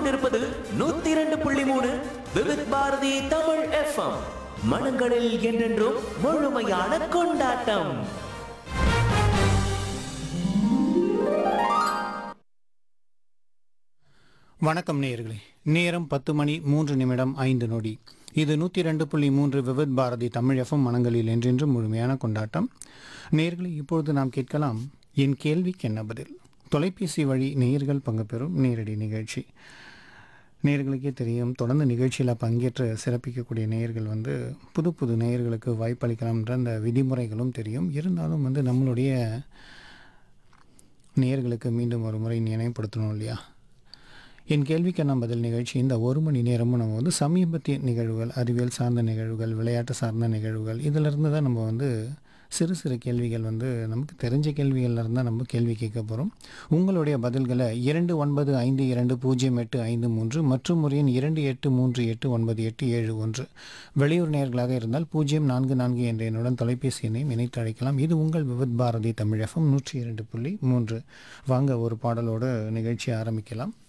கொண்டிருப்பது நூத்தி இரண்டு புள்ளி மூணு விவித் பாரதி தமிழ் எஃப்எம் மனங்களில் என்றென்றும் முழுமையான கொண்டாட்டம் வணக்கம் நேயர்களே நேரம் பத்து மணி மூன்று நிமிடம் ஐந்து நொடி இது நூற்றி ரெண்டு புள்ளி மூன்று விவித் பாரதி தமிழ் எஃப்எம் மனங்களில் என்றென்றும் முழுமையான கொண்டாட்டம் நேயர்களே இப்பொழுது நாம் கேட்கலாம் என் கேள்விக்கு என்ன பதில் தொலைபேசி வழி நேயர்கள் பங்கு பெறும் நேரடி நிகழ்ச்சி நேயர்களுக்கே தெரியும் தொடர்ந்து நிகழ்ச்சியில் பங்கேற்று சிறப்பிக்கக்கூடிய நேயர்கள் வந்து புது புது நேயர்களுக்கு வாய்ப்பளிக்கலாம்ன்ற அந்த விதிமுறைகளும் தெரியும் இருந்தாலும் வந்து நம்மளுடைய நேயர்களுக்கு மீண்டும் ஒரு முறை நினைவுபடுத்தணும் இல்லையா என் கேள்விக்கான பதில் நிகழ்ச்சி இந்த ஒரு மணி நேரமும் நம்ம வந்து சமீபத்திய நிகழ்வுகள் அறிவியல் சார்ந்த நிகழ்வுகள் விளையாட்டு சார்ந்த நிகழ்வுகள் இதிலிருந்து தான் நம்ம வந்து சிறு சிறு கேள்விகள் வந்து நமக்கு தெரிஞ்ச கேள்விகள்ல இருந்து தான் நம்ம கேள்வி கேட்க போகிறோம் உங்களுடைய பதில்களை இரண்டு ஒன்பது ஐந்து இரண்டு பூஜ்ஜியம் எட்டு ஐந்து மூன்று மற்றும் ஒரு எண் இரண்டு எட்டு மூன்று எட்டு ஒன்பது எட்டு ஏழு ஒன்று வெளியூர் நேயர்களாக இருந்தால் பூஜ்ஜியம் நான்கு நான்கு என்ற எண்ணுடன் தொலைபேசி எண்ணையும் இணைத்து அழைக்கலாம் இது உங்கள் விவித் பாரதி தமிழகம் நூற்றி இரண்டு புள்ளி மூன்று வாங்க ஒரு பாடலோடு நிகழ்ச்சி ஆரம்பிக்கலாம்